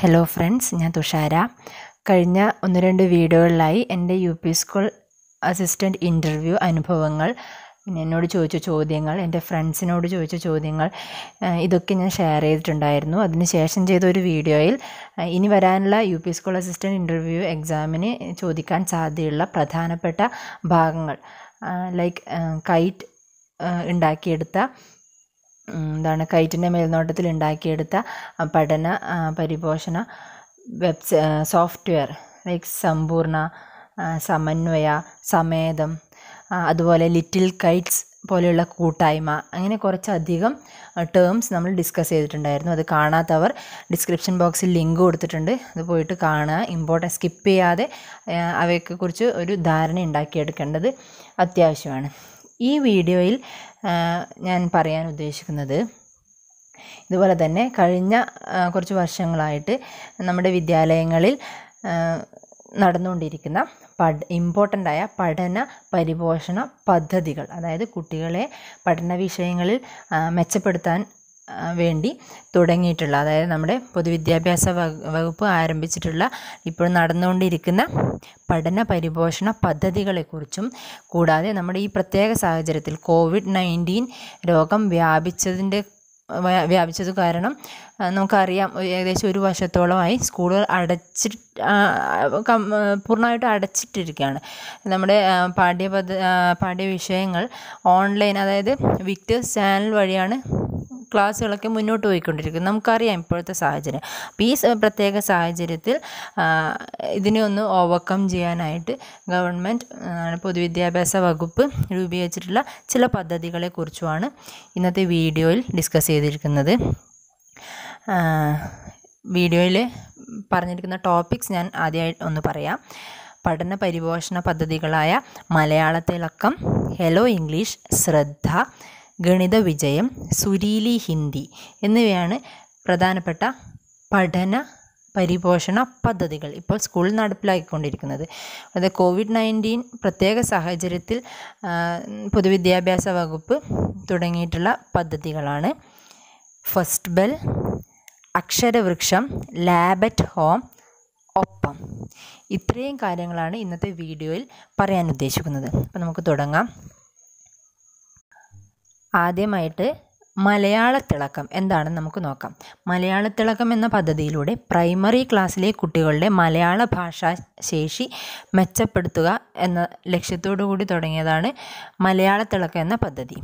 hello friends ഞാൻ തുഷാര കഴിഞ്ഞ ഒന്ന് രണ്ട് വീഡിയോകളിലായി എൻ്റെ U P school assistant interview അനുഭവങ്ങൾ പിന്നെ എന്നോട് ചോദിച്ച ചോദ്യങ്ങൾ എൻ്റെ ഫ്രണ്ട്സിനോട് ചോദിച്ച ചോദ്യങ്ങൾ ഏഹ് ഇതൊക്കെ ഞാൻ ഷെയർ ചെയ്തിട്ടുണ്ടായിരുന്നു അതിന് ശേഷം ചെയ്ത ഒരു വീഡിയോയിൽ ഏഹ് ഇനി വരാനുള്ള U P school assistant interview എക്സാമിന് ചോദിക്കാൻ സാധ്യതയുള്ള പ്രധാനപ്പെട്ട ഭാഗങ്ങൾ ലൈക്ക് കൈറ്റ് ഉണ്ടാക്കിയെടുത്ത ഉം, എന്താണ് കൈറ്റിൻ്റെ മേൽനോട്ടത്തിൽ ഉണ്ടാക്കിയെടുത്ത ആ, പഠന ആ, പരിപോഷണ വെബ് സോഫ്റ്റ്വെയർ ലൈക്ക് സമ്പൂർണ്ണ ആ, സമന്വയ സമേതം ആ, അതുപോലെ ലിറ്റിൽ കൈറ്റ്സ് പോലെയുള്ള കൂട്ടായ്മ അങ്ങനെ കുറച്ചധികം ടേംസ് നമ്മൾ ഡിസ്കസ് ചെയ്തിട്ടുണ്ടായിരുന്നു അത് കാണാത്തവർ ഡിസ്ക്രിപ്ഷൻ ബോക്സിൽ ലിങ്ക് കൊടുത്തിട്ടുണ്ട് അത് പോയിട്ട് കാണുക ഇമ്പോർട്ടൻ്റ് സ്കിപ്പ് ചെയ്യാതെ ആ, അവയെക്കുറിച്ച് ഒരു ധാരണ ഉണ്ടാക്കിയെടുക്കേണ്ടത് അത്യാവശ്യമാണ് ഈ വീഡിയോയിൽ ആ, ഞാൻ പറയാൻ ഉദ്ദേശിക്കുന്നത് ഇതുപോലെ തന്നെ കഴിഞ്ഞ ആ, കുറച്ച് വർഷങ്ങളായിട്ട് നമ്മുടെ വിദ്യാലയങ്ങളിൽ ആ, നടന്നുകൊണ്ടിരിക്കുന്ന പഠ ഇമ്പോർട്ടൻ്റ് ആയ പഠന പരിപോഷണ പദ്ധതികൾ അതായത് കുട്ടികളെ പഠന വിഷയങ്ങളിൽ ആ, മെച്ചപ്പെടുത്താൻ ആ, വേണ്ടി തുടങ്ങിയിട്ടുള്ള അതായത് നമ്മുടെ പൊതുവിദ്യാഭ്യാസ വക- വകുപ്പ് ആരംഭിച്ചിട്ടുള്ള ഇപ്പോൾ നടന്നുകൊണ്ടിരിക്കുന്ന പഠന പരിപോഷണ പദ്ധതികളെക്കുറിച്ചും കൂടാതെ നമ്മുടെ ഈ പ്രത്യേക സാഹചര്യത്തിൽ കോവിഡ് നയൻറ്റീൻ രോഗം വ്യാപിച്ചതിൻ്റെ വ്യാ- വ്യാപിച്ചത് കാരണം ആ, നമുക്കറിയാം ഒരു- ഏകദേശം ഒരു വർഷത്തോളമായി സ്കൂളുകൾ അടച്ചിട്ട് ആ, കം- ആ, പൂർണ്ണമായിട്ടും അടച്ചിട്ടിരിക്കുകയാണ് നമ്മുടെ ആ, പാഠ്യപദ്ധ ആ, പാഠ്യവിഷയങ്ങൾ ഓൺലൈൻ അതായത് വിക്ടേഴ്സ് ചാനൽ വഴിയാണ് ക്ലാസ്സുകളൊക്കെ മുന്നോട്ട് പോയിക്കൊണ്ടിരിക്കുന്നത് നമുക്കറിയാം ഇപ്പോഴത്തെ സാഹചര്യം അപ്പോൾ ഈ സ- പ്രത്യേക സാഹചര്യത്തിൽ ആ, ഇതിനെ ഒന്ന് ഓവർകം ചെയ്യാനായിട്ട് ഗവൺമെൻറ് പൊതുവിദ്യാഭ്യാസ വകുപ്പ് രൂപീകരിച്ചിട്ടുള്ള ചില പദ്ധതികളെക്കുറിച്ചുമാണ് ഇന്നത്തെ വീഡിയോയിൽ ഡിസ്കസ് ചെയ്തിരിക്കുന്നത് വീഡിയോയിൽ പറഞ്ഞിരിക്കുന്ന ടോപ്പിക്സ് ഞാൻ ആദ്യമായി ഒന്ന് പറയാം പഠന പരിപോഷണ പദ്ധതികളായ മലയാളത്തിളക്കം ഹെലോ ഇംഗ്ലീഷ് ശ്രദ്ധ ഗണിത വിജയം സുരീലി ഹിന്ദി എന്നിവയാണ് പ്രധാനപ്പെട്ട പഠന പരിപോഷണ പദ്ധതികൾ ഇപ്പോൾ സ്കൂളിൽ നടപ്പിലാക്കിക്കൊണ്ടിരിക്കുന്നത് അത് കോവിഡ് നയൻറ്റീൻ പ്രത്യേക സാഹചര്യത്തിൽ ആ, പൊതുവിദ്യാഭ്യാസ വകുപ്പ് തുടങ്ങിയിട്ടുള്ള പദ്ധതികളാണ് first bell Aksharavriksham lab at home ഒപ്പം ഇത്രയും കാര്യങ്ങളാണ് ഇന്നത്തെ വീഡിയോയിൽ പറയാൻ ഉദ്ദേശിക്കുന്നത് അപ്പോൾ നമുക്ക് തുടങ്ങാം ആദ്യമായിട്ട് മലയാളത്തിളക്കം എന്താണെന്ന് നമുക്ക് നോക്കാം മലയാളത്തിളക്കം എന്ന പദ്ധതിയിലൂടെ പ്രൈമറി ക്ലാസ്സിലെ കുട്ടികളുടെ മലയാള ഭാഷാ ശേഷി മെച്ചപ്പെടുത്തുക എന്ന ലക്ഷ്യത്തോടു കൂടി തുടങ്ങിയതാണ് മലയാളത്തിളക്കം എന്ന പദ്ധതി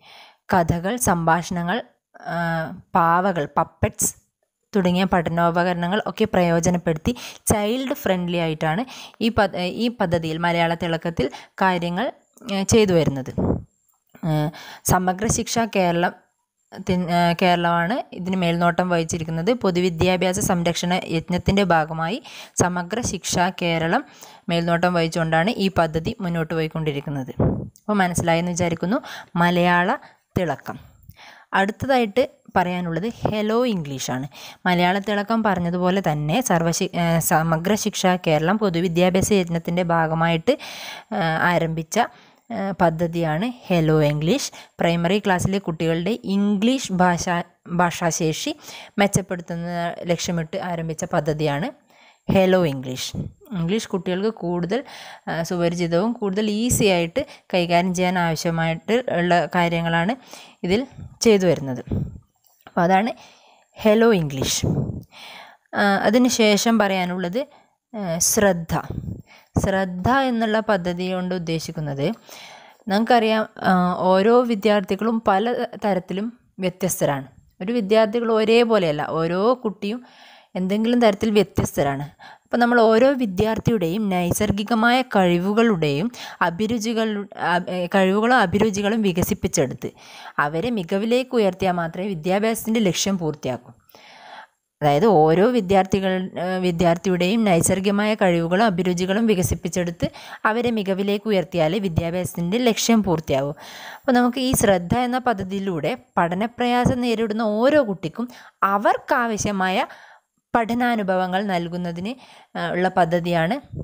കഥകൾ സംഭാഷണങ്ങൾ ആ, പാവകൾ പപ്പറ്റ്സ് തുടങ്ങിയ പഠനോപകരണങ്ങൾ ഒക്കെ പ്രയോജനപ്പെടുത്തി ചൈൽഡ് ഫ്രണ്ട്ലി ആയിട്ടാണ് ഈ പദ്ധ ഈ പദ്ധതിയിൽ മലയാള തിളക്കത്തിൽ കാര്യങ്ങൾ ഏ, ചെയ്തു വരുന്നത് ഏ, സമഗ്ര ശിക്ഷ കേരളം ത്തിൻ- ഏ, കേരളമാണ് ഇതിന് മേൽനോട്ടം വഹിച്ചിരിക്കുന്നത് പൊതുവിദ്യാഭ്യാസ സംരക്ഷണ യജ്ഞത്തിൻ്റെ ഭാഗമായി സമഗ്ര ശിക്ഷ കേരളം മേൽനോട്ടം വഹിച്ചുകൊണ്ടാണ് ഈ പദ്ധതി മുന്നോട്ട് പോയിക്കൊണ്ടിരിക്കുന്നത് അപ്പോൾ മനസ്സിലായെന്ന് വിചാരിക്കുന്നു മലയാള തിളക്കം അടുത്തതായിട്ട് പറയാനുള്ളത് ഹെലോ ഇംഗ്ലീഷാണ് മലയാള തിളക്കം പറഞ്ഞതുപോലെ തന്നെ സർവശി ഏ, സമഗ്ര ശിക്ഷ കേരളം പൊതുവിദ്യാഭ്യാസ യജ്ഞത്തിൻ്റെ ഭാഗമായിട്ട് ഏ, ആരംഭിച്ച ഏ, പദ്ധതിയാണ് ഹെലോ ഇംഗ്ലീഷ് പ്രൈമറി ക്ലാസ്സിലെ കുട്ടികളുടെ ഇംഗ്ലീഷ് ഭാഷ ഭാഷാശേഷി മെച്ചപ്പെടുത്തുന്ന ലക്ഷ്യമിട്ട് ആരംഭിച്ച പദ്ധതിയാണ് ഹെലോ ഇംഗ്ലീഷ് ഇംഗ്ലീഷ് കുട്ടികൾക്ക് കൂടുതൽ ആ, സുപരിചിതവും കൂടുതൽ ഈസി ആയിട്ട് കൈകാര്യം ചെയ്യാൻ ആവശ്യമായിട്ട് ഉള്ള കാര്യങ്ങളാണ് ഇതിൽ ചെയ്തു വരുന്നത് അപ്പോൾ അതാണ് ഹെലോ ഇംഗ്ലീഷ് ആ, അതിന് ശേഷം പറയാനുള്ളത് ആ, ശ്രദ്ധ ശ്രദ്ധ എന്നുള്ള പദ്ധതി കൊണ്ട് ഉദ്ദേശിക്കുന്നത് നമുക്കറിയാം ആ, ഓരോ വിദ്യാർത്ഥികളും പല തരത്തിലും വ്യത്യസ്തരാണ് ഒരു വിദ്യാർത്ഥികൾ ഒരേപോലെയല്ല ഓരോ കുട്ടിയും എന്തെങ്കിലും തരത്തിൽ വ്യത്യസ്തരാണ് അപ്പോൾ നമ്മൾ ഓരോ വിദ്യാർത്ഥിയുടെയും നൈസർഗികമായ കഴിവുകളുടെയും അഭിരുചികൾ അ- ഏ, കഴിവുകളും അഭിരുചികളും വികസിപ്പിച്ചെടുത്ത് അവരെ മികവിലേക്ക് ഉയർത്തിയാൽ മാത്രമേ വിദ്യാഭ്യാസത്തിൻ്റെ ലക്ഷ്യം പൂർത്തിയാക്കൂ അതായത് ഓരോ വിദ്യാർത്ഥികൾ ഏഹ് വിദ്യാർത്ഥിയുടെയും നൈസർഗികമായ കഴിവുകളും അഭിരുചികളും വികസിപ്പിച്ചെടുത്ത് അവരെ മികവിലേക്ക് ഉയർത്തിയാലേ വിദ്യാഭ്യാസത്തിൻ്റെ ലക്ഷ്യം പൂർത്തിയാവൂ അപ്പോൾ നമുക്ക് ഈ ശ്രദ്ധ എന്ന പദ്ധതിയിലൂടെ പഠനപ്രയാസം നേരിടുന്ന ഓരോ കുട്ടിക്കും അവർക്കാവശ്യമായ പഠനാനുഭവങ്ങൾ നൽകുന്നതിന് ആ, ഉള്ള പദ്ധതിയാണ്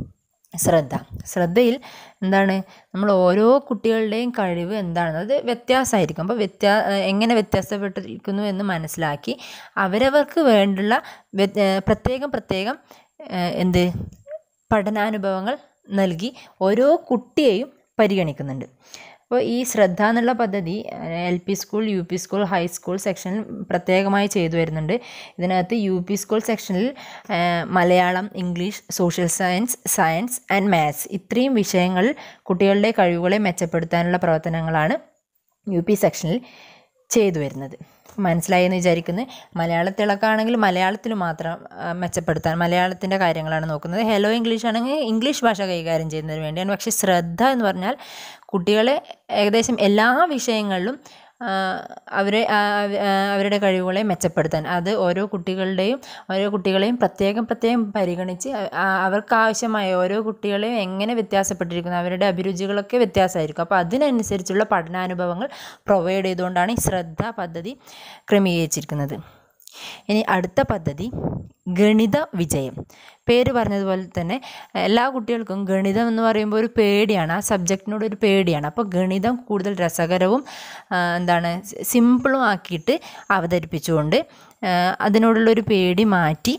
ശ്രദ്ധ ശ്രദ്ധയിൽ എന്താണ് നമ്മൾ ഓരോ കുട്ടികളുടെയും കഴിവ് എന്താണ് അത് വ്യത്യാസമായിരിക്കും അപ്പോൾ വ്യത്യാ എങ്ങനെ വ്യത്യാസപ്പെട്ടിരിക്കുന്നു എന്ന് മനസ്സിലാക്കി അവരവർക്ക് വേണ്ടുള്ള വ്യ- ഏഹ് പ്രത്യേകം പ്രത്യേകം ഏഹ് എന്ത് പഠനാനുഭവങ്ങൾ നൽകി ഓരോ കുട്ടിയെയും പരിഗണിക്കുന്നുണ്ട് അപ്പോൾ ഈ ശ്രദ്ധ എന്നുള്ള പദ്ധതി L P school U P school high school സെക്ഷനിൽ പ്രത്യേകമായി ചെയ്തു വരുന്നുണ്ട് ഇതിനകത്ത് യു പി സ്കൂൾ സെക്ഷനിൽ ആ, Malayalam English social science science and maths ഇത്രയും വിഷയങ്ങളിൽ കുട്ടികളുടെ കഴിവുകളെ മെച്ചപ്പെടുത്താനുള്ള പ്രവർത്തനങ്ങളാണ് യു പി സെക്ഷനിൽ ചെയ്തു വരുന്നത് മനസ്സിലായി എന്ന് വിചാരിക്കുന്നു മലയാളത്തിളക്കാണെങ്കിൽ മലയാളത്തിൽ മാത്രം ആ, മെച്ചപ്പെടുത്താൻ മലയാളത്തിൻ്റെ കാര്യങ്ങളാണ് നോക്കുന്നത് ഹലോ ഇംഗ്ലീഷ് ആണെങ്കിൽ ഇംഗ്ലീഷ് ഭാഷ കൈകാര്യം ചെയ്യുന്നതിന് വേണ്ടിയാണ് പക്ഷേ ശ്രദ്ധ എന്ന് പറഞ്ഞാൽ കുട്ടികളെ ഏകദേശം എല്ലാ വിഷയങ്ങളിലും ആ, അവരെ ആ, ആ, അവരുടെ കഴിവുകളെ മെച്ചപ്പെടുത്താൻ അത് ഓരോ കുട്ടികളുടെയും ഓരോ കുട്ടികളെയും പ്രത്യേകം പ്രത്യേകം പരിഗണിച്ച് ആ, അവർക്ക് ആവശ്യമായ ഓരോ കുട്ടികളെയും എങ്ങനെ വ്യത്യാസപ്പെട്ടിരിക്കുന്നു അവരുടെ അഭിരുചികളൊക്കെ വ്യത്യാസമായിരിക്കും അപ്പോൾ അതിനനുസരിച്ചുള്ള പഠനാനുഭവങ്ങൾ പ്രൊവൈഡ് ചെയ്തുകൊണ്ടാണ് ഈ ശ്രദ്ധ പദ്ധതി ക്രമീകരിച്ചിരിക്കുന്നത് ഇനി അടുത്ത പദ്ധതി ഗണിത വിജയം പേര് പറഞ്ഞതുപോലെ തന്നെ എല്ലാ കുട്ടികൾക്കും ഗണിതം എന്ന് പറയുമ്പോൾ ഒരു പേടിയാണ് ആ സബ്ജക്റ്റിനോട് ഒരു പേടിയാണ് അപ്പോൾ ഗണിതം കൂടുതൽ രസകരവും ആ, എന്താണ് സിമ്പിളും ആക്കിയിട്ട് അവതരിപ്പിച്ചുകൊണ്ട് ആ, അതിനോടുള്ളൊരു പേടി മാറ്റി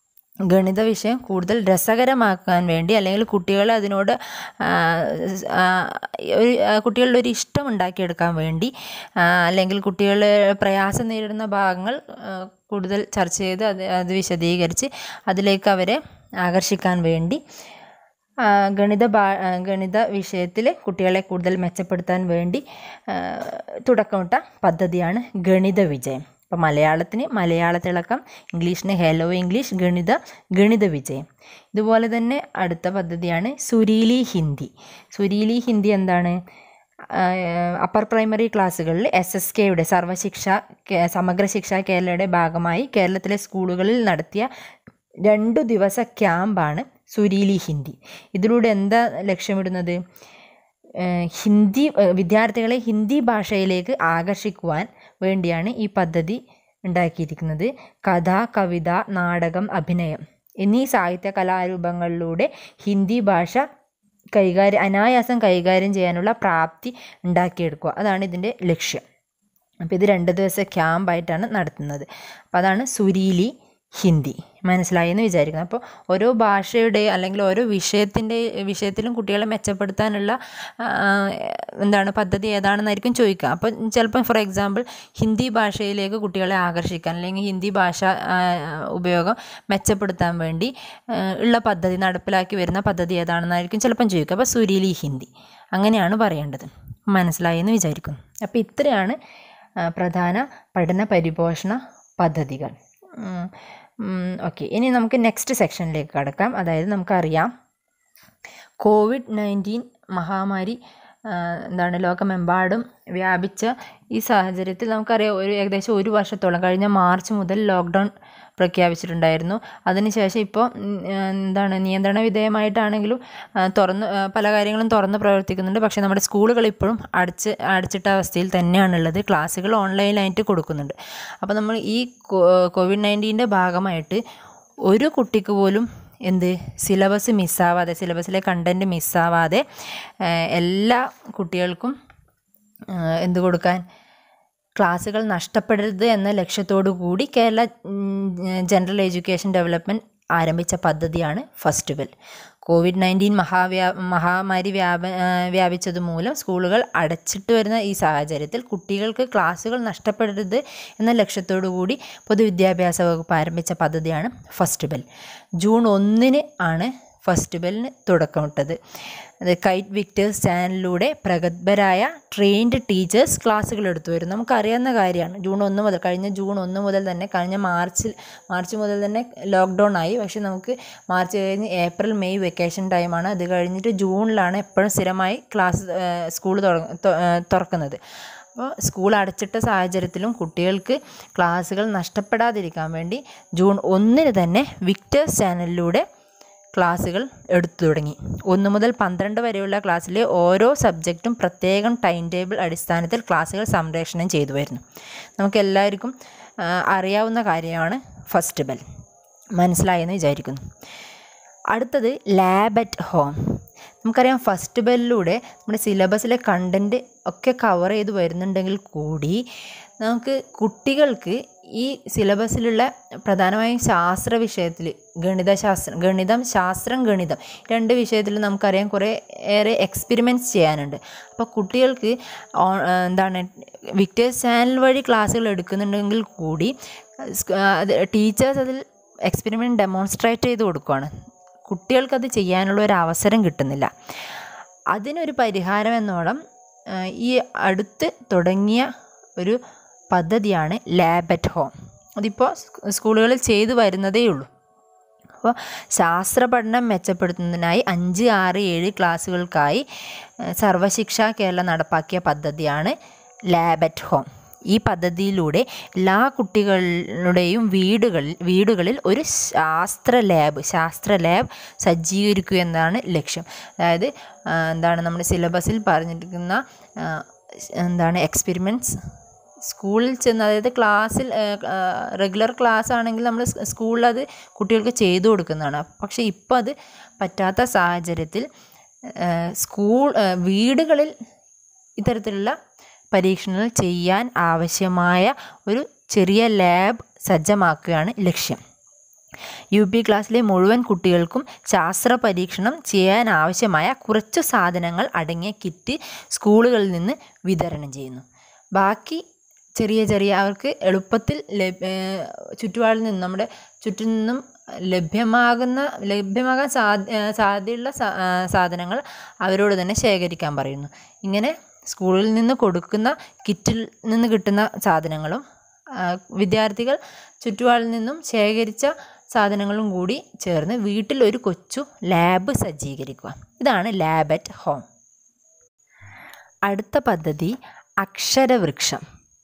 ഗണിത വിഷയം കൂടുതൽ രസകരമാക്കാൻ വേണ്ടി അല്ലെങ്കിൽ കുട്ടികളെ അതിനോട് ആ, ആ, ഒരു ആ, കുട്ടികളുടെ ഒരു ഇഷ്ടം ഉണ്ടാക്കിയെടുക്കാൻ വേണ്ടി ആ, അല്ലെങ്കിൽ കുട്ടികൾ പ്രയാസം നേരിടുന്ന ഭാഗങ്ങൾ ആ, കൂടുതൽ ചർച്ച ചെയ്ത് അത് അത് വിശദീകരിച്ച് അതിലേക്ക് അവരെ ആകർഷിക്കാൻ വേണ്ടി ആ, ഗണിത ഭാ ആ, ഗണിത വിഷയത്തിൽ കുട്ടികളെ കൂടുതൽ മെച്ചപ്പെടുത്താൻ വേണ്ടി ആ, തുടക്കമിട്ട പദ്ധതിയാണ് ഗണിത വിജയം അപ്പോൾ മലയാളത്തിന് മലയാള തിളക്കം ഇംഗ്ലീഷിന് ഹെലോ ഇംഗ്ലീഷ് ഗണിത ഗണിത വിജയം ഇതുപോലെ തന്നെ അടുത്ത പദ്ധതിയാണ് സുരീലി ഹിന്ദി സുരീലി ഹിന്ദി എന്താണ് അപ്പർ പ്രൈമറി ക്ലാസ്സുകളിൽ എസ് എസ് കെയുടെ സർവശിക്ഷ കേ- സമഗ്ര ശിക്ഷ കേരളയുടെ ഭാഗമായി കേരളത്തിലെ സ്കൂളുകളിൽ നടത്തിയ രണ്ടു ദിവസ ക്യാമ്പാണ് സുരീലി ഹിന്ദി ഇതിലൂടെ എന്താ ലക്ഷ്യമിടുന്നത് ഏഹ് ഹിന്ദി ഏഹ് വിദ്യാർത്ഥികളെ ഹിന്ദി ഭാഷയിലേക്ക് ആകർഷിക്കുവാൻ വേണ്ടിയാണ് ഈ പദ്ധതി ഉണ്ടാക്കിയിരിക്കുന്നത് കഥ കവിത നാടകം അഭിനയം എന്നീ സാഹിത്യ കലാരൂപങ്ങളിലൂടെ ഹിന്ദി ഭാഷ കൈകാര്യം അനായാസം കൈകാര്യം ചെയ്യാനുള്ള പ്രാപ്തി ഉണ്ടാക്കിയെടുക്കുക അതാണ് ഇതിൻ്റെ ലക്ഷ്യം അപ്പോൾ ഇത് രണ്ട് ദിവസത്തെ ക്യാമ്പായിട്ടാണ് നടത്തുന്നത് അപ്പോൾ അതാണ് സുരീലി ഹിന്ദി മനസ്സിലായി എന്ന് വിചാരിക്കുന്നു അപ്പോൾ ഓരോ ഭാഷയുടെ അല്ലെങ്കിൽ ഓരോ വിഷയത്തിൻ്റെ വിഷയത്തിലും കുട്ടികളെ മെച്ചപ്പെടുത്താനുള്ള ആ, എന്താണ് പദ്ധതി ഏതാണെന്നായിരിക്കും ചോദിക്കുക അപ്പോൾ ചിലപ്പോൾ ഫോർ എക്സാമ്പിൾ ഹിന്ദി ഭാഷയിലേക്ക് കുട്ടികളെ ആകർഷിക്കാൻ അല്ലെങ്കിൽ ഹിന്ദി ഭാഷ ആ, ഉപയോഗം മെച്ചപ്പെടുത്താൻ വേണ്ടി ആ, ഉള്ള പദ്ധതി നടപ്പിലാക്കി വരുന്ന പദ്ധതി ഏതാണെന്നായിരിക്കും ചിലപ്പം ചോദിക്കുക അപ്പോൾ സുരീലി ഹിന്ദി അങ്ങനെയാണ് പറയേണ്ടത് മനസ്സിലായി എന്ന് വിചാരിക്കുന്നു അപ്പോൾ ഇത്രയാണ് ആ, പ്രധാന പഠന പരിപോഷണ പദ്ധതികൾ ഓക്കെ ഇനി നമുക്ക് നെക്സ്റ്റ് സെക്ഷനിലേക്ക് കടക്കാം അതായത് നമുക്കറിയാം കോവിഡ് നയൻറ്റീൻ മഹാമാരി ആ, എന്താണ് ലോകമെമ്പാടും വ്യാപിച്ച ഈ സാഹചര്യത്തിൽ നമുക്കറിയാം ഒരു ഏകദേശം ഒരു വർഷത്തോളം കഴിഞ്ഞ മാർച്ച് മുതൽ ലോക്ക്ഡൗൺ പ്രഖ്യാപിച്ചിട്ടുണ്ടായിരുന്നു അതിനുശേഷം ഇപ്പോൾ ഉം, ആ, എന്താണ് നിയന്ത്രണ വിധേയമായിട്ടാണെങ്കിലും ആ, തുറന്ന് ആ, പല കാര്യങ്ങളും തുറന്ന് പ്രവർത്തിക്കുന്നുണ്ട് പക്ഷേ നമ്മുടെ സ്കൂളുകൾ ഇപ്പോഴും അടച്ച് അടച്ചിട്ട അവസ്ഥയിൽ തന്നെയാണുള്ളത് ക്ലാസ്സുകൾ ഓൺലൈനായിട്ട് കൊടുക്കുന്നുണ്ട് അപ്പോൾ നമ്മൾ ഈ കോ- കോവിഡ് നയൻറ്റീൻ്റെ ഭാഗമായിട്ട് ഒരു കുട്ടിക്ക് പോലും എന്ത് സിലബസ് മിസ്സാവാതെ സിലബസിലെ കണ്ടൻറ്റ് മിസ്സാവാതെ ഏഹ്, എല്ലാ കുട്ടികൾക്കും ഏഹ്, എന്ത് കൊടുക്കാൻ ക്ലാസ്സുകൾ നഷ്ടപ്പെടരുത് എന്ന ലക്ഷ്യത്തോടു കൂടി കേരള ഉം, ജനറൽ എഡ്യൂക്കേഷൻ ഡെവലപ്മെൻറ്റ് ആരംഭിച്ച പദ്ധതിയാണ് ഫസ്റ്റ് ബെൽ കോവിഡ് നയൻറ്റീൻ മഹാവ്യാ മഹാമാരി വ്യാപ ആ, വ്യാപിച്ചത് മൂലം സ്കൂളുകൾ അടച്ചിട്ട് വരുന്ന ഈ സാഹചര്യത്തിൽ കുട്ടികൾക്ക് ക്ലാസ്സുകൾ നഷ്ടപ്പെടരുത് എന്ന ലക്ഷ്യത്തോടു കൂടി പൊതുവിദ്യാഭ്യാസ വകുപ്പ് ആരംഭിച്ച പദ്ധതിയാണ് ഫസ്റ്റ് ബെൽ ജൂൺ ഒന്നിന് ആണ് ഫസ്റ്റ് ബെല്ലിന് തുടക്കമിട്ടത് അത് കൈറ്റ് വിക്ടേഴ്സ് ചാനലിലൂടെ പ്രഗത്ഭരായ ട്രെയിൻഡ് ടീച്ചേഴ്സ് ക്ലാസ്സുകൾ എടുത്തു വരും നമുക്കറിയാവുന്ന കാര്യമാണ് ജൂൺ ഒന്ന് മുതൽ കഴിഞ്ഞ ജൂൺ ഒന്ന് മുതൽ തന്നെ കഴിഞ്ഞ മാർച്ചിൽ മാർച്ച് മുതൽ തന്നെ ലോക്ക്ഡൗൺ ആയി പക്ഷെ നമുക്ക് മാർച്ച് കഴിഞ്ഞ് ഏപ്രിൽ മെയ് വെക്കേഷൻ ടൈമാണ് അത് കഴിഞ്ഞിട്ട് ജൂണിലാണ് എപ്പോഴും സ്ഥിരമായി ക്ലാസ് സ്കൂൾ തുറക്കുന്നത് അപ്പോൾ സ്കൂൾ അടച്ചിട്ട സാഹചര്യത്തിലും കുട്ടികൾക്ക് ക്ലാസ്സുകൾ നഷ്ടപ്പെടാതിരിക്കാൻ വേണ്ടി ജൂൺ ഒന്നിന് തന്നെ വിക്ടേഴ്സ് ചാനലിലൂടെ ക്ലാസ്സുകൾ എടുത്തു തുടങ്ങി ഒന്ന് മുതൽ പന്ത്രണ്ട് വരെയുള്ള ക്ലാസ്സിലെ ഓരോ സബ്ജക്റ്റും പ്രത്യേകം ടൈം ടേബിൾ അടിസ്ഥാനത്തിൽ ക്ലാസ്സുകൾ സംപ്രേഷണം ചെയ്തു വരുന്നു നമുക്ക് എല്ലാവർക്കും ആ, അറിയാവുന്ന കാര്യമാണ് ഫസ്റ്റ് ബെൽ മനസ്സിലായെന്ന് വിചാരിക്കുന്നു അടുത്തത് ലാബ് അറ്റ് ഹോം നമുക്കറിയാം ഫസ്റ്റ് ബെല്ലിലൂടെ നമ്മുടെ സിലബസിലെ കണ്ടൻറ്റ് ഒക്കെ കവർ ചെയ്ത് വരുന്നുണ്ടെങ്കിൽ കൂടി നമുക്ക് കുട്ടികൾക്ക് ഈ സിലബസിലുള്ള പ്രധാനമായും ശാസ്ത്ര വിഷയത്തിൽ ഗണിതശാസ്ത്രം ഗണിതം ശാസ്ത്രം ഗണിതം രണ്ട് വിഷയത്തിൽ നമുക്കറിയാം കുറേ ഏറെ എക്സ്പെരിമെൻറ്റ്സ് ചെയ്യാനുണ്ട് അപ്പോൾ കുട്ടികൾക്ക് ഓ- എന്താണ് വിക്ടേഴ്സ് ചാനൽ വഴി ക്ലാസ്സുകൾ എടുക്കുന്നുണ്ടെങ്കിൽ കൂടി ടീച്ചേഴ്സ് അതിൽ എക്സ്പെരിമെൻറ്റ് ഡെമോൺസ്ട്രേറ്റ് ചെയ്ത് കൊടുക്കുകയാണ് കുട്ടികൾക്കത് ചെയ്യാനുള്ള ഒരു അവസരം കിട്ടുന്നില്ല അതിനൊരു പരിഹാരം എന്നോണം ആ, ഈ അടുത്ത് തുടങ്ങിയ ഒരു പദ്ധതിയാണ് ലാബ് അറ്റ് ഹോം അതിപ്പോൾ സ് സ്കൂളുകളിൽ ചെയ്തു വരുന്നതേ ഉള്ളൂ അപ്പോൾ ശാസ്ത്ര പഠനം മെച്ചപ്പെടുത്തുന്നതിനായി അഞ്ച് ആറ് ഏഴ് ക്ലാസ്സുകൾക്കായി ഏഹ്, സർവശിക്ഷ കേരളം നടപ്പാക്കിയ പദ്ധതിയാണ് ലാബ് അറ്റ് ഹോം ഈ പദ്ധതിയിലൂടെ എല്ലാ കുട്ടികളുടെയും വീടുകളിൽ വീടുകളിൽ ഒരു ശാസ്ത്ര ലാബ് ശാസ്ത്ര ലാബ് സജ്ജീകരിക്കുക എന്നതാണ് ലക്ഷ്യം അതായത് ആ, എന്താണ് നമ്മുടെ സിലബസിൽ പറഞ്ഞിരിക്കുന്ന ആ, എന്താണ് എക്സ്പെരിമെൻറ്റ്സ് സ്കൂളിൽ ചെന്ന് അതായത് ക്ലാസ്സിൽ റെഗുലർ ക്ലാസ് ആണെങ്കിൽ നമ്മൾ സ്കൂളിൽ അത് കുട്ടികൾക്ക് ചെയ്തു കൊടുക്കുന്നതാണ് പക്ഷേ ഇപ്പോൾ അത് പറ്റാത്ത സാഹചര്യത്തിൽ ആ, സ്കൂൾ ആ, വീടുകളിൽ ഇത്തരത്തിലുള്ള പരീക്ഷണങ്ങൾ ചെയ്യാൻ ആവശ്യമായ ഒരു ചെറിയ ലാബ് സജ്ജമാക്കുകയാണ് ലക്ഷ്യം യു പി ക്ലാസ്സിലെ മുഴുവൻ കുട്ടികൾക്കും ശാസ്ത്ര പരീക്ഷണം ചെയ്യാൻ ആവശ്യമായ കുറച്ചു സാധനങ്ങൾ അടങ്ങിയ കിറ്റ് സ്കൂളുകളിൽ നിന്ന് വിതരണം ചെയ്യുന്നു ബാക്കി ചെറിയ ചെറിയ അവർക്ക് എളുപ്പത്തിൽ ലഭ്യ ഏഹ് ചുറ്റുപാടിൽ നിന്നും നമ്മുടെ ചുറ്റും നിന്നും ലഭ്യമാകുന്ന ലഭ്യമാകാൻ സാധ്യ ഏഹ് സാധ്യതയുള്ള സാ- ആ, സാധനങ്ങൾ അവരോട് തന്നെ ശേഖരിക്കാൻ പറയുന്നു ഇങ്ങനെ സ്കൂളിൽ നിന്ന് കൊടുക്കുന്ന കിറ്റിൽ നിന്ന് കിട്ടുന്ന സാധനങ്ങളും ആ, വിദ്യാർത്ഥികൾ ചുറ്റുപാടിൽ നിന്നും ശേഖരിച്ച സാധനങ്ങളും കൂടി ചേർന്ന് വീട്ടിൽ ഒരു കൊച്ചു ലാബ് സജ്ജീകരിക്കുക ഇതാണ് ലാബ് അറ്റ് ഹോം അടുത്ത പദ്ധതി അക്ഷരവൃക്ഷം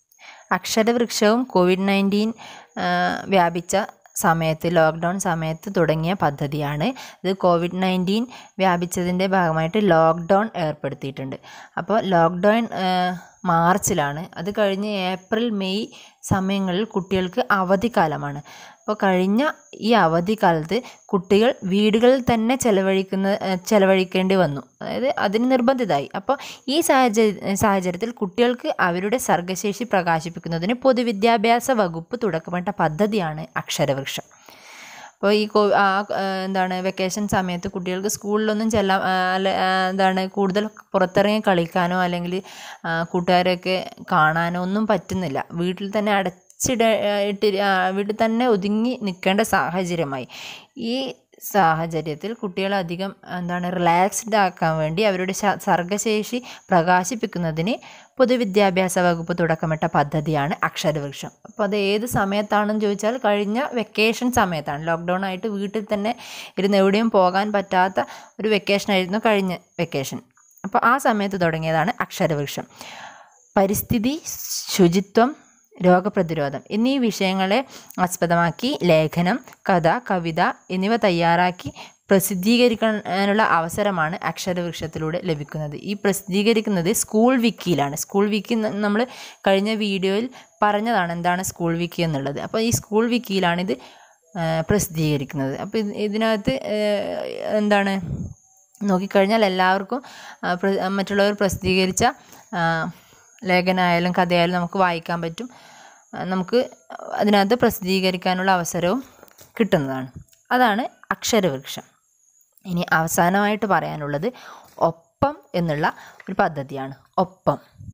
അക്ഷരവൃക്ഷവും കോവിഡ് നയൻറ്റീൻ വ്യാപിച്ച സമയത്ത് ലോക്ക്ഡൗൺ സമയത്ത് തുടങ്ങിയ പദ്ധതിയാണ് ഇത് കോവിഡ് നയൻറ്റീൻ വ്യാപിച്ചതിൻ്റെ ഭാഗമായിട്ട് ലോക്ക്ഡൗൺ ഏർപ്പെടുത്തിയിട്ടുണ്ട് അപ്പോൾ ലോക്ക്ഡൗൺ മാർച്ചിലാണ് അത് കഴിഞ്ഞ് ഏപ്രിൽ മെയ് സമയങ്ങളിൽ കുട്ടികൾക്ക് അവധിക്കാലമാണ് അപ്പോൾ കഴിഞ്ഞ ഈ അവധിക്കാലത്ത് കുട്ടികൾ വീടുകളിൽ തന്നെ ചെലവഴിക്കുന്ന ഏഹ് ചെലവഴിക്കേണ്ടി വന്നു അതായത് അതിന് നിർബന്ധിതമായി അപ്പോൾ ഈ സാഹചര്യ സാഹചര്യത്തിൽ കുട്ടികൾക്ക് അവരുടെ സർഗശേഷി പ്രകാശിപ്പിക്കുന്നതിന് പൊതുവിദ്യാഭ്യാസ വകുപ്പ് തുടക്കമിട്ട പദ്ധതിയാണ് അക്ഷരവൃക്ഷം അപ്പോൾ ഈ കോ ആ ആ, എന്താണ് വെക്കേഷൻ സമയത്ത് കുട്ടികൾക്ക് സ്കൂളിലൊന്നും ചെല്ലാൻ ആ, അല്ല ആ, എന്താണ് കൂടുതൽ പുറത്തിറങ്ങി കളിക്കാനോ അല്ലെങ്കിൽ ആ, കൂട്ടുകാരെയൊക്കെ കാണാനോ ഒന്നും പറ്റുന്നില്ല വീട്ടിൽ തന്നെ അടച്ചിട ഇട്ട് ആ, വീട്ടിൽ തന്നെ ഒതുങ്ങി നിൽക്കേണ്ട സാഹചര്യമായി ഈ സാഹചര്യത്തിൽ കുട്ടികളെ അധികം എന്താണ് റിലാക്സ്ഡ് ആക്കാൻ വേണ്ടി അവരുടെ ശ- സർഗശേഷി പ്രകാശിപ്പിക്കുന്നതിന് പൊതുവിദ്യാഭ്യാസ വകുപ്പ് തുടക്കമിട്ട പദ്ധതിയാണ് അക്ഷരവൃക്ഷം അപ്പോൾ അത് ഏത് സമയത്താണെന്ന് ചോദിച്ചാൽ കഴിഞ്ഞ വെക്കേഷൻ സമയത്താണ് ലോക്ക്ഡൗൺ ആയിട്ട് വീട്ടിൽ തന്നെ ഇരുന്ന് എവിടെയും പോകാൻ പറ്റാത്ത ഒരു വെക്കേഷനായിരുന്നു കഴിഞ്ഞ വെക്കേഷൻ അപ്പോൾ ആ സമയത്ത് തുടങ്ങിയതാണ് അക്ഷരവൃക്ഷം പരിസ്ഥിതി ശുചിത്വം രോഗപ്രതിരോധം എന്നീ വിഷയങ്ങളെ ആസ്പദമാക്കി ലേഖനം കഥ കവിത എന്നിവ തയ്യാറാക്കി പ്രസിദ്ധീകരിക്കാനുള്ള അവസരമാണ് അക്ഷരവൃക്ഷത്തിലൂടെ ലഭിക്കുന്നത് ഈ പ്രസിദ്ധീകരിക്കുന്നത് സ്കൂൾ വിക്കിയിലാണ് സ്കൂൾ വിക്കി നമ്മൾ കഴിഞ്ഞ വീഡിയോയിൽ പറഞ്ഞതാണ് എന്താണ് സ്കൂൾ വിക്കി എന്നുള്ളത് അപ്പോൾ ഈ സ്കൂൾ വിക്കിയിലാണിത് ആ, പ്രസിദ്ധീകരിക്കുന്നത് അപ്പോൾ ഇത് ഇതിനകത്ത് ആ, എന്താണ് നോക്കിക്കഴിഞ്ഞാൽ എല്ലാവർക്കും ആ, പ്ര- മറ്റുള്ളവർ പ്രസിദ്ധീകരിച്ച ആ, ലേഖനമായാലും കഥയായാലും നമുക്ക് വായിക്കാൻ പറ്റും ആ, നമുക്ക് അതിനകത്ത് പ്രസിദ്ധീകരിക്കാനുള്ള അവസരവും കിട്ടുന്നതാണ് അതാണ് അക്ഷരവൃക്ഷം ഇനി അവസാനമായിട്ട് പറയാനുള്ളത് ഒപ്പം എന്നുള്ള ഒരു പദ്ധതിയാണ് ഒപ്പം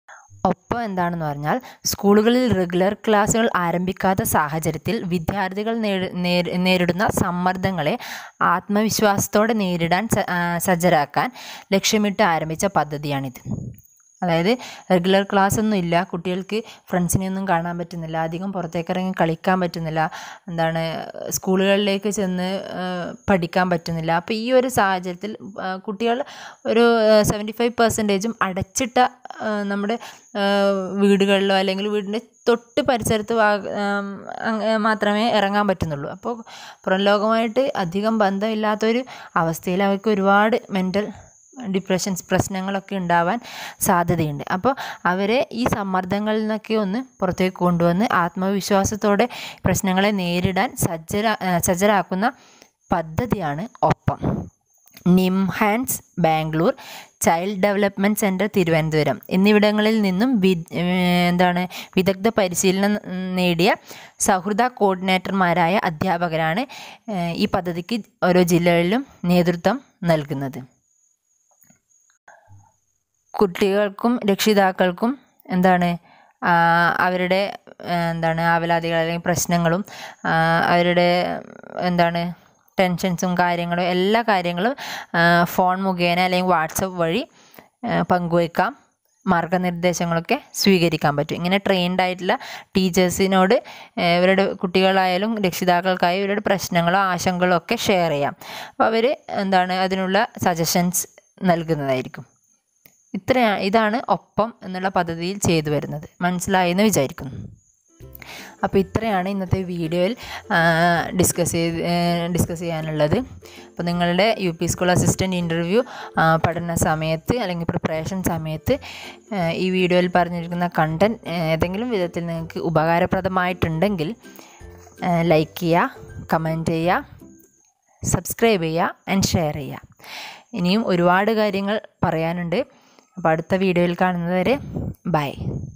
ഒപ്പം എന്താണെന്ന് പറഞ്ഞാൽ സ്കൂളുകളിൽ റെഗുലർ ക്ലാസ്സുകൾ ആരംഭിക്കാത്ത സാഹചര്യത്തിൽ വിദ്യാർത്ഥികൾ നേരി- നേരി- നേരിടുന്ന സമ്മർദ്ദങ്ങളെ ആത്മവിശ്വാസത്തോടെ നേരിടാൻ സ- ആ, സജ്ജരാക്കാൻ ലക്ഷ്യമിട്ട് ആരംഭിച്ച പദ്ധതിയാണിത് അതായത് റെഗുലർ ക്ലാസ് ഒന്നും ഇല്ല കുട്ടികൾക്ക് ഫ്രണ്ട്സിനെ ഒന്നും കാണാൻ പറ്റുന്നില്ല അധികം പുറത്തേക്ക് ഇറങ്ങി കളിക്കാൻ പറ്റുന്നില്ല എന്താണ് സ്കൂളുകളിലേക്ക് ചെന്ന് ആ, പഠിക്കാൻ പറ്റുന്നില്ല അപ്പോൾ ഈ ഒരു സാഹചര്യത്തിൽ ആ, കുട്ടികൾ ഒരു സെവൻറ്റി ഫൈവ് പെർസെൻറ്റേജും അടച്ചിട്ട ആ, നമ്മുടെ ആ, വീടുകളിലോ അല്ലെങ്കിൽ വീടിൻ്റെ തൊട്ട് പരിസരത്ത് വാ- ആം, അങ്ങ് മാത്രമേ ഇറങ്ങാൻ പറ്റുന്നുള്ളൂ അപ്പോൾ പുറം ലോകമായിട്ട് അധികം ബന്ധമില്ലാത്തൊരു അവസ്ഥയിൽ അവർക്ക് ഒരുപാട് മെൻ്റൽ ഡിപ്രഷൻസ് പ്രശ്നങ്ങളൊക്കെ ഉണ്ടാവാൻ സാധ്യതയുണ്ട് അപ്പോൾ അവരെ ഈ സമ്മർദ്ദങ്ങളിൽ നിന്നൊക്കെ ഒന്ന് പുറത്തേക്ക് കൊണ്ടുവന്ന് ആത്മവിശ്വാസത്തോടെ പ്രശ്നങ്ങളെ നേരിടാൻ സജ്ജര ആ, സജ്ജരാക്കുന്ന പദ്ധതിയാണ് ഒപ്പം NIMHANS Bangalore child development centre Thiruvananthapuram എന്നിവിടങ്ങളിൽ നിന്നും വി എന്താണ് വിദഗ്ധ പരിശീലനം നേടിയ സൗഹൃദ കോർഡിനേറ്റർമാരായ അധ്യാപകരാണ് ഈ പദ്ധതിക്ക് ഓരോ ജില്ലകളിലും നേതൃത്വം നൽകുന്നത് കുട്ടികൾക്കും രക്ഷിതാക്കൾക്കും എന്താണ് അവരുടെ എന്താണ് ആവലാതികൾ അല്ലെങ്കിൽ പ്രശ്നങ്ങളും അവരുടെ എന്താണ് ടെൻഷൻസും കാര്യങ്ങളും എല്ലാ കാര്യങ്ങളും ഫോൺ മുഖേന അല്ലെങ്കിൽ വാട്സപ്പ് വഴി പങ്കുവയ്ക്കാം മാർഗനിർദ്ദേശങ്ങളൊക്കെ സ്വീകരിക്കാൻ പറ്റും ഇങ്ങനെ ട്രെയിൻഡ് ആയിട്ടുള്ള ടീച്ചേഴ്സിനോട് ഇവരുടെ കുട്ടികളായാലും രക്ഷിതാക്കൾക്കായി ഇവരുടെ പ്രശ്നങ്ങളോ ആശങ്കകളോ ഒക്കെ ഷെയർ ചെയ്യാം അപ്പോൾ അവർ എന്താണ് അതിനുള്ള സജഷൻസ് നൽകുന്നതായിരിക്കും ഇത്ര ഇതാണ് ഒപ്പം എന്നുള്ള പദ്ധതിയിൽ ചെയ്തു വരുന്നത് മനസ്സിലായെന്ന് വിചാരിക്കുന്നു അപ്പോൾ ഇത്രയാണ് ഇന്നത്തെ വീഡിയോയിൽ ഡിസ്കസ് ചെയ്ത് ഡിസ്കസ് ചെയ്യാനുള്ളത് അപ്പോൾ നിങ്ങളുടെ U P school assistant interview പഠന സമയത്ത് അല്ലെങ്കിൽ പ്രിപ്പറേഷൻ സമയത്ത് ഈ വീഡിയോയിൽ പറഞ്ഞിരിക്കുന്ന കണ്ടൻറ്റ് ഏതെങ്കിലും വിധത്തിൽ നിങ്ങൾക്ക് ഉപകാരപ്രദമായിട്ടുണ്ടെങ്കിൽ ലൈക്ക് ചെയ്യുക കമൻറ്റ് ചെയ്യുക സബ്സ്ക്രൈബ് ചെയ്യുക ആൻഡ് ഷെയർ ചെയ്യുക ഇനിയും ഒരുപാട് കാര്യങ്ങൾ പറയാനുണ്ട് അപ്പോൾ അടുത്ത വീഡിയോയിൽ കാണുന്നത് വരെ ബൈ